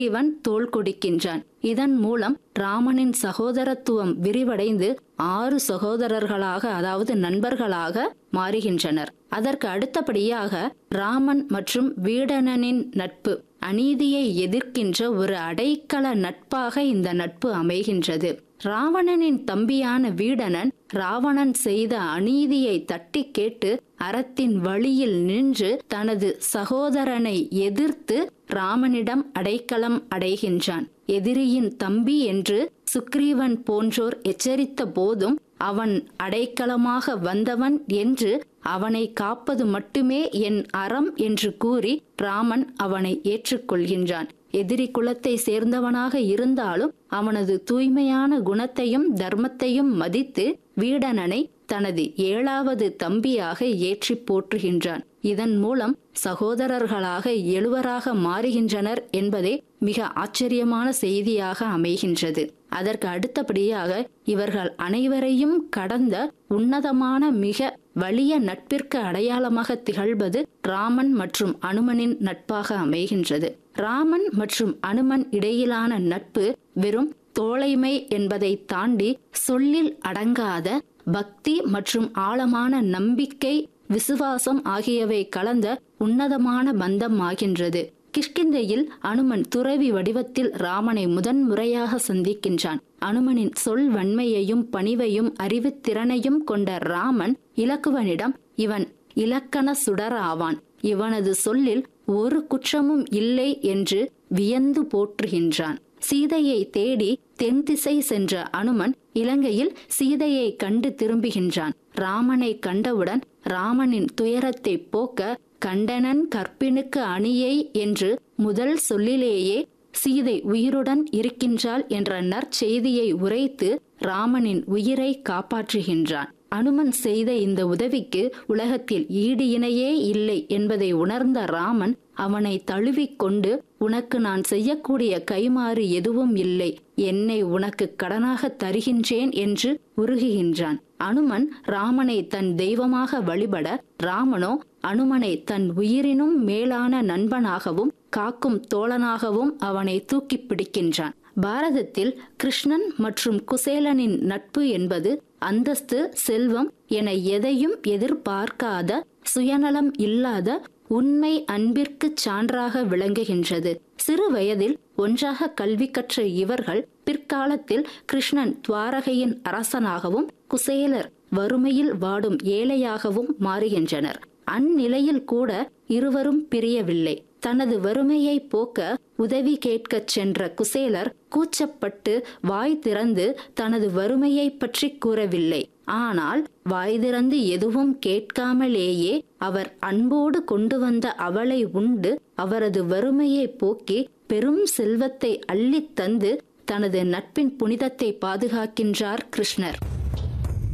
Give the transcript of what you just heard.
இவன் தோள் கொடுக்கின்றான் இதன் மூலம் ராமனின் சகோதரத்துவம் விரிவடைந்து ஆறு சகோதரர்களாக அதாவது நண்பர்களாக மாறுகின்றனர் அதற்கு அடுத்தபடியாக ராமன் மற்றும் வீடணனின் நட்பு அநீதியை எதிர்க்கின்ற ஒரு அடைக்கல நட்பாக இந்த நட்பு அமைகின்றது ராவணனின் தம்பியான வீடணன் ராவணன் செய்த அநீதியை தட்டி கேட்டு அறத்தின் வழியில் நின்று தனது சகோதரனை எதிர்த்து ராமனிடம் அடைக்கலம் அடைகின்றான் எதிரியின் தம்பி என்று சுக்ரீவன் போன்றோர் எச்சரித்த போதும் அவன் அடைக்கலமாக வந்தவன் என்று அவனை காப்பது மட்டுமே என் அறம் என்று கூறி ராமன் அவனை ஏற்றுக்கொள்கின்றான் எதிரி குலத்தை சேர்ந்தவனாக இருந்தாலும் அவனது தூய்மையான குணத்தையும் தர்மத்தையும் மதித்து வீடணனை தனது ஏழாவது தம்பியாக ஏற்றி போற்றுகின்றான் இதன் மூலம் சகோதரர்களாக எழுவராக மாறுகின்றனர் என்பதே மிக ஆச்சரியமான செய்தியாக அமைகின்றது அதற்கு அடுத்தபடியாக இவர்கள் அனைவரையும் கடந்த உன்னதமான மிக வலிய நட்பிற்கு அடையாளமாக திகழ்வது ராமன் மற்றும் அனுமனின் நட்பாக அமைகின்றது ராமன் மற்றும் அனுமன் இடையிலான நட்பு வெறும் தோழைமை என்பதை தாண்டி சொல்லில் அடங்காத பக்தி மற்றும் ஆழமான நம்பிக்கை விசுவாசம் ஆகியவை கலந்த உன்னதமான பந்தம் ஆகின்றது கிஷ்கிந்தையில் அனுமன் துறவி வடிவத்தில் ராமனை முதன்முறையாக சந்திக்கின்றான் அனுமனின் சொல் வன்மையையும் பணிவையும் அறிவுத்திறனையும் கொண்ட ராமன் இலக்குவனிடம் இவன் இலக்கண சுடர் ஆவான் இவனது சொல்லில் ஒரு குற்றமும் இல்லை என்று வியந்து போற்றுகின்றான் சீதையை தேடி தென் திசை சென்ற அனுமன் இலங்கையில் சீதையை கண்டு திரும்புகின்றான் ராமனை கண்டவுடன் ராமனின் துயரத்தை போக்க கண்டனன் கற்பினுக்கு அணியை என்று முதல் சொல்லிலேயே சீதை உயிருடன் இருக்கின்றாள் என்ற நற்செய்தியை உரைத்து ராமனின் உயிரை காப்பாற்றுகின்றான் அனுமன் செய்த இந்த உதவிக்கு உலகத்தில் ஈடு இணையே இல்லை என்பதை உணர்ந்த ராமன் அவனை தழுவிக்கொண்டு உனக்கு நான் செய்யக்கூடிய கைமாறு எதுவும் இல்லை என்னை உனக்கு கடனாக தருகின்றேன் என்று உருகுகின்றான் அனுமன் ராமனை தன் தெய்வமாக வழிபட ராமனோ அனுமனை தன் உயிரினும் மேலான நண்பனாகவும் காக்கும் தோழனாகவும் அவனை தூக்கி பிடிக்கின்றான் பாரதத்தில் கிருஷ்ணன் மற்றும் குசேலனின் நட்பு என்பது அந்தஸ்து செல்வம் என எதையும் எதிர்பார்க்காத சுயநலம் இல்லாத உண்மை அன்பிற்கு சான்றாக விளங்குகின்றது சிறு வயதில் ஒன்றாக கல்வி கற்ற இவர்கள் பிற்காலத்தில் கிருஷ்ணன் துவாரகையின் அரசனாகவும் குசேலர் வறுமையில் வாடும் ஏழையாகவும் மாறுகின்றனர் அந்நிலையில் கூட இருவரும் பிரியவில்லை தனது வறுமையை போக்க உதவி கேட்கச் சென்ற குசேலர் கூச்சப்பட்டு வாய் திறந்து தனது வறுமையை பற்றி கூறவில்லை ஆனால் வாய் திறந்து எதுவும் கேட்காமலேயே அவர் அன்போடு கொண்டு வந்த அவளை உண்டு அவரது வறுமையை போக்கி பெரும் செல்வத்தை அள்ளித் தந்து தனது நட்பின் புனிதத்தை பாதுகாக்கின்றார் கிருஷ்ணர்